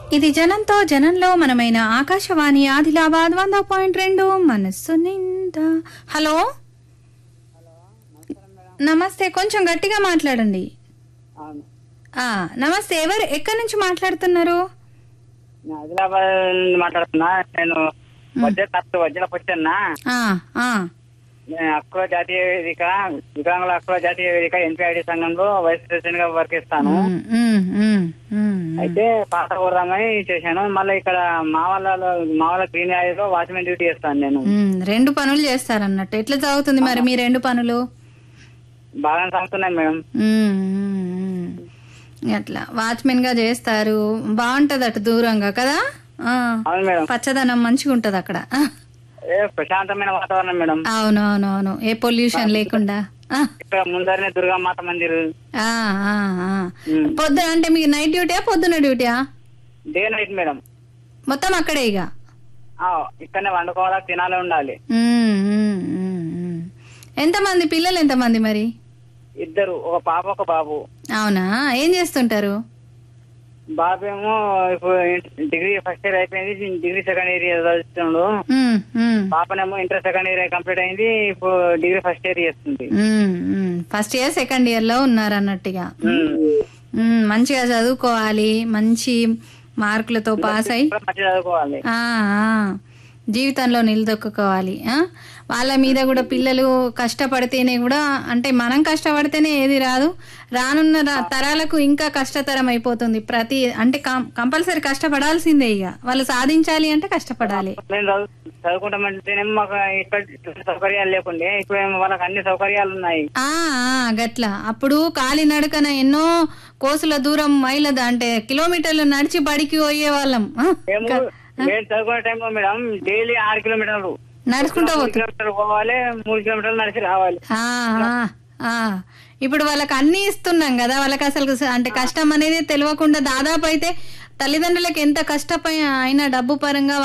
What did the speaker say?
ఇది జనంతో జనంలో మనమైన ఆకాశవాణి ఆదిలాబాద్ వంద పాయింట్ రెండు మనస్సు నిండా హలో నమస్తే కొంచెం గట్టిగా మాట్లాడండి అవును ఆ నమస్తే ఎవరు ఎక్కడి నుంచి మాట్లాడుతున్నారు నేను ఆదిలాబాద్ నుండి మాట్లాడుతున్నా నేను వజ్ర తత్తు వజ్ర పొచ్చన్న ఆ, ఆ, నేను అక్కువ జాతీయ వేదిక వికలాంగుల అక్కువ జాతీయ వేదిక ఎన్పిఐడి సంఘంలో వైస్ ప్రెసిడెంట్ గా వర్క్ ఇస్తాను ఉమ్, ఉమ్, ఉమ్, ఉమ్, అయితే పాత కోరమని చేశాను మళ్ళీ ఇక్కడ మా వాళ్ళ మా వాళ్ళ గ్రీన్ లో వాచ్మెన్ డ్యూటీ చేస్తాను నేను ఉమ్, రెండు పనులు చేస్తారన్నట్టు ఎట్లా చదువుతుంది మరి మీ రెండు పనులు బాగా సాగుతున్నాయి మేడం ఉమ్, ఉమ్, ఉమ్. అట్లా వాచ్మెన్ గా చేస్తారు బాగుంటది అటు దూరంగా కదా ఆ, అవును మేడం పచ్చదనం మంచిగా ఉంటది అక్కడ ఆ, ఏ ప్రశాంతమైన వాతావరణం మేడం అవును అవును అవును ఏ పొల్యూషన్ లేకుండా ఆ, ఇక్కడ ముందరనే దుర్గామాత మందిర్ ఆ, ఆ, ఆ. ఉమ్. పొద్దున అంటే మీకు నైట్ డ్యూటీయా పొద్దున డ్యూటీయా డే నైట్ మేడం మొత్తం అక్కడే ఇక ఆ, ఇక్కడనే వండుకోవాలా తినాలి ఉండాలి ఉమ్, ఉమ్, ఉమ్, ఉమ్. ఎంతమంది పిల్లలు ఎంతమంది మరి ఇద్దరు ఒక పాప ఒక బాబు అవునా ఏం చేస్తుంటారు బాబు ఏమో ఇప్పుడు డిగ్రీ ఫస్ట్ ఇయర్ అయిపోయింది డిగ్రీ సెకండ్ ఇయర్ చదువుతున్నాడు ఉమ్, ఉమ్, పాపనేమో ఇంటర్ సెకండ్ ఇయర్ కంప్లీట్ అయింది ఇప్పుడు డిగ్రీ ఫస్ట్ ఇయర్ చేస్తుంది ఉమ్, ఉమ్. ఫస్ట్ ఇయర్ సెకండ్ ఇయర్ లో ఉన్నారు అన్నట్టుగా ఉమ్. ఉమ్, మంచిగా చదువుకోవాలి మంచి మార్కులతో పాస్ అయి కూడా మంచిగా చదువుకోవాలి ఆ, ఆ, జీవితంలో నిలదొక్కుకోవాలి ఆ? వాళ్ళ మీద కూడా పిల్లలు కష్టపడితేనే కూడా అంటే మనం కష్టపడితేనే ఏది రాదు రానున్న రా- తరాలకు ఇంకా కష్టతరం అయిపోతుంది ప్రతి అంటే కం- కంపల్సరీ కష్టపడాల్సిందే ఇక వాళ్ళు సాధించాలి అంటే కష్టపడాలి మేము చదువు చదువుకుంటామంటేనేమో మాకు ఇక్కడ సౌకర్యాలు లేకుండే ఇప్పుడు ఏమో వాళ్ళకి అన్ని సౌకర్యాలు ఉన్నాయి ఆ ఆ, గట్ల అప్పుడు కాలినడకన ఎన్నో కోసుల దూరం మైళ్ళ ద- అంటే కిలోమీటర్లు నడిచి బడికి పోయే వాళ్ళం ఆ, మేము మేము చదువుకునే టైంలో మేడం డైలీ ఆరు కిలోమీటర్లు నడుచుకుంటూ మూడు పోతాం కిలోమీటర్లు పోవాలి మూడు కిలోమీటర్లు నడిచి రావాలి ఆ, ఆ, ఆ. ఇప్పుడు వాళ్ళకి అన్ని ఇస్తున్నాం కదా వాళ్ళకి అసలు స- అంటే కష్టం అనేది తెలియకుండా దాదాపు అయితే తల్లిదండ్రులకు ఎంత కష్టపై అయినా డబ్బు పరంగా